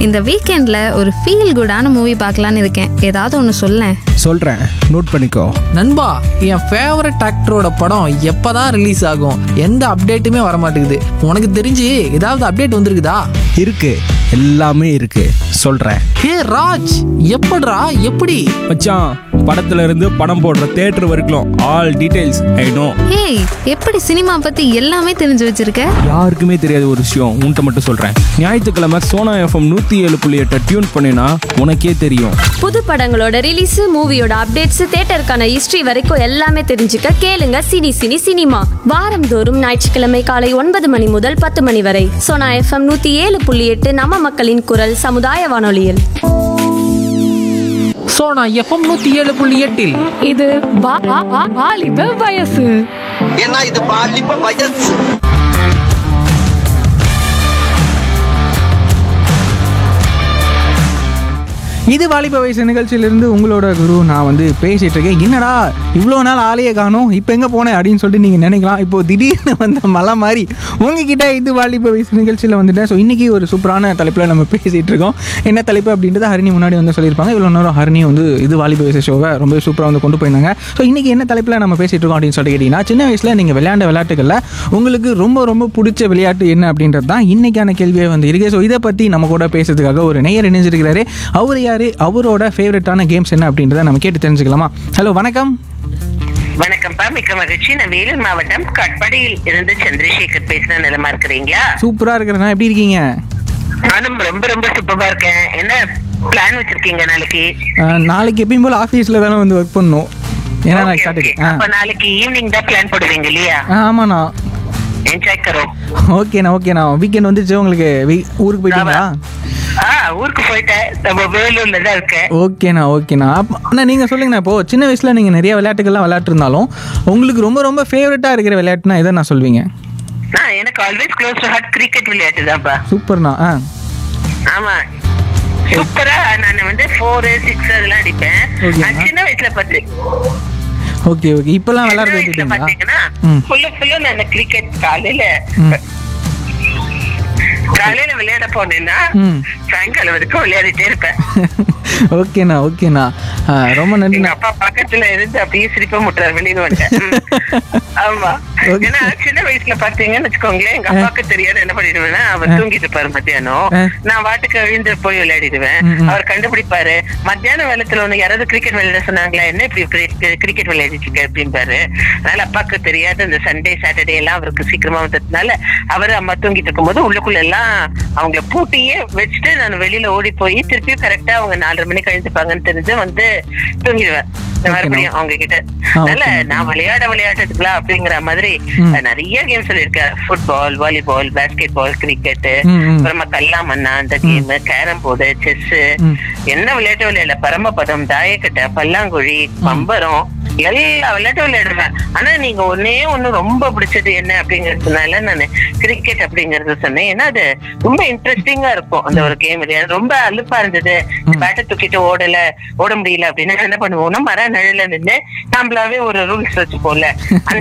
இந்த வீக்கெண்டில் ஒரு ஃபீல் குடான மூவி பார்க்கலான்னு இருக்கேன் ஏதாவது ஒன்று சொல்லேன் சொல்கிறேன் நோட் பண்ணிக்கோ நண்பா என் ஃபேவரட் ஆக்டரோட படம் எப்பதான் ரிலீஸ் ஆகும் எந்த அப்டேட்டுமே வர மாட்டேங்குது உனக்கு தெரிஞ்சு ஏதாவது அப்டேட் வந்திருக்குதா இருக்கு எல்லாமே இருக்கு சொல்கிறேன் ஹே ராஜ் எப்படிடா எப்படி மச்சான் படத்துல இருந்து படம் போடுற தேட்டர் வரைக்கும் ஆல் டீடைல்ஸ் ஐ நோ ஏய் எப்படி சினிமா பற்றி எல்லாமே தெரிஞ்சு வச்சிருக்க யாருக்குமே தெரியாத ஒரு விஷயம் உன்கிட்ட மட்டும் சொல்கிறேன் ஞாயிற்றுக்கிழமை சோனா எஃப்எம் நூற்றி ஏழு புள்ளி எட்டை டியூன் பண்ணினா உனக்கே தெரியும் புது படங்களோட ரிலீஸ் மூவியோட அப்டேட்ஸ் தேட்டருக்கான ஹிஸ்டரி வரைக்கும் எல்லாமே தெரிஞ்சுக்க கேளுங்க சினி சினி சினிமா வாரந்தோறும் ஞாயிற்றுக்கிழமை காலை ஒன்பது மணி முதல் பத்து மணி வரை சோனா எஃப்எம் நூத்தி ஏழு புள்ளி எட்டு நம்ம மக்களின் குரல் சமுதாய வானொலியில் ஸோ நான் எஃப்எம் நூற்றி ஏழு புள்ளி எட்டில் இது வா- வா- வா- வாலிப வயசு ஏன்னா இது பாலிப்ப வயசு இது வாலிப வயசு நிகழ்ச்சியிலிருந்து உங்களோட குரு நான் வந்து பேசிட்டு இருக்கேன் என்னடா இவ்வளோ நாள் ஆளையே காணோம் இப்போ எங்கே போனேன் அப்படின்னு சொல்லிட்டு நீங்கள் நினைக்கலாம் இப்போ திடீர்னு வந்த மலை மாதிரி உங்ககிட்ட இது வாலிப வயசு நிகழ்ச்சியில் வந்துட்டேன் ஸோ இன்றைக்கி ஒரு சூப்பரான தலைப்பில் நம்ம பேசிகிட்டு இருக்கோம் என்ன தலைப்பு அப்படின்றத ஹரிணி முன்னாடி வந்து சொல்லியிருப்பாங்க இவ்வளோ நேரம் ஹரிணி வந்து இது வாலிப வயசு ஷோவை ரொம்ப சூப்பராக வந்து கொண்டு போயிருந்தாங்க ஸோ இன்றைக்கி என்ன தலைப்பில் நம்ம பேசிகிட்டு இருக்கோம் அப்படின்னு சொல்லிட்டு கேட்டிங்கன்னா சின்ன வயசில் நீங்கள் விளையாண்ட விளையாட்டுகளில் உங்களுக்கு ரொம்ப ரொம்ப பிடிச்ச விளையாட்டு என்ன அப்படின்றது தான் இன்றைக்கான கேள்வியே வந்து இருக்கு ஸோ இதை பற்றி நம்ம கூட பேசுறதுக்காக ஒரு நேயர் இணைஞ்சிருக்கிறாரு அவர் யார் அவரோட ஃபேவரட்டான கேம்ஸ் என்ன அப்படின்றத நம்ம கேட்டு தெரிஞ்சுக்கலாமா ஹலோ வணக்கம் வணக்கம்ப்பா மிக்க மகிழ்ச்சி நான் வேலூர் மாவட்டம் கட்பாடியில் இருந்து சந்திரசேகர் பேசுறேன் நிலமா இருக்கிறீங்களா சூப்பராக இருக்கிறேண்ணா எப்படி இருக்கீங்க நானும் ரொம்ப ரொம்ப சூப்பரா இருக்கேன் என்ன பிளான் வச்சிருக்கீங்க நாளைக்கு அஹ், நாளைக்கு எப்பயும் போல் ஆஃபீஸில் தானே வந்து ஒர்க் பண்ணணும் ஏன்னா Okay, நாளைக்கு okay. சாட்டர்டே ஆ அப்ப நாளைக்கு ஈவினிங் தான் பிளான் போடுவீங்க இல்லையா ஆ, ஆமாண்ணா என்ஜாய் கரோம் ஓகேண்ணா ஓகேண்ணா வீக்கெண்ட் வந்துச்சு உங்களுக்கு வீ- ஊருக்கு போயிட்டீங்களா ஆ ஊருக்கு போயிட்டேன் நம்ம வேலூர்ல தான் இருக்கேன் ஓகேண்ணா ஓகேண்ணா அப்போ அண்ணா நீங்கள் சொல்லுங்கண்ணா இப்போ சின்ன வயசில் நீங்கள் நிறைய விளையாட்டுகள்லாம் விளையாட்டுருந்தாலும் உங்களுக்கு ரொம்ப ரொம்ப ஃபேவரட்டாக இருக்கிற விளையாட்டுனா எதை நான் சொல்வீங்க ஆ எனக்கு always close to heart cricket விளையாட்டு தான்ப்பா சூப்பர்ண்ணா ஆ ஆமா சூப்பரா நான் வந்து ஃபோர் சிக்ஸ் அதெல்லாம் அடிப்பேன் Okay, நான் ma'am. சின்ன வயசுல பார்த்து ஓகே ஓகே இப்போல்லாம் விளையாட வச்சுட்டீங்களா பாத்தீங்கன்னா ம். ஃபுல்லு ஃபுல்லு நான் கிரிக்கெட் காலையில ம். காலையில விளையாட போனேன்னா ம். சாயங்காலம் வரைக்கும் விளையாடிட்டே இருப்பேன் ஓகேண்ணா ஓகேண்ணா ஆ, ரொம்ப எங்க நன்றிண்ணா அப்பா பக்கத்துல இருந்து அப்படியே சிரிப்ப முட்டுறாரு வெளியில வந்துட்டேன் ம். ஆமா Okay. ஏன்னா சின்ன வயசுல பாத்தீங்கன்னு வச்சுக்கோங்களேன் எங்க அப்பாவுக்கு தெரியாது என்ன பண்ணிடுவேன்னா அவர் தூங்கிட்டு இருப்பாரு மத்தியானம் ஆ. நான் வாட்டுக்கு எழுந்து போய் விளையாடிடுவேன் ம், ம். அவர் கண்டுபிடிப்பாரு மத்தியான வேலத்துல ஒண்ணு யாராவது கிரிக்கெட் விளையாட சொன்னாங்களா என்ன இப்படி கிரிக்கெட் விளையாடிட்டு இருக்க அப்படிம்பாரு அதனால அப்பாவுக்கு தெரியாது இந்த சண்டே சாட்டர்டே எல்லாம் அவருக்கு சீக்கிரமா வந்ததுனால அவரு அம்மா தூங்கிட்டு இருக்கும்போது உள்ளுக்குள்ள எல்லாம் அவங்க பூட்டியே வச்சுட்டு நான் வெளியில ஓடி போய் திருப்பியும் கரெக்டா அவங்க நாலரை மணிக்கு எழுந்துப்பாங்கன்னு தெரிஞ்சு வந்து தூங்கிடுவேன் மறுபடியும் அவங்க கிட்ட ஆ, அதனால okay. நான் விளையாட விளையாடுறதுக்குலாம் அப்படிங்கிற மாதிரி ம். நிறைய கேம்ஸ் சொல்லியிருக்கேன் football volleyball basketball cricket ம், ம். அப்புறமா கல்லாமண்ணா அந்த கேம் கேரம் போர்டு செஸ் ம். என்ன விளையாட்டு விளையாடல பரமபதம் தாயக்கட்டை பல்லாங்குழி பம்பரம் எல்லா விளையாட்டும் விளையாடுவேன் ஆனா நீங்க ஒன்னே ஒண்ணு ரொம்ப பிடிச்சது என்ன அப்படிங்கறதுனால நான் கிரிக்கெட் அப்படிங்கறது சொன்னேன் ஏன்னா அது ரொம்ப இன்ட்ரெஸ்டிங்கா இருக்கும் அந்த ஒரு கேம் ரொம்ப அலுப்பா இருந்தது பேட்டை தூக்கிட்டு ஓடல ஓட முடியல அப்படின்னா என்ன பண்ணுவோம்னா மர நிழல நின்று நம்மளாவே ஒரு ரூல்ஸ் வச்சுப்போம்ல அந்த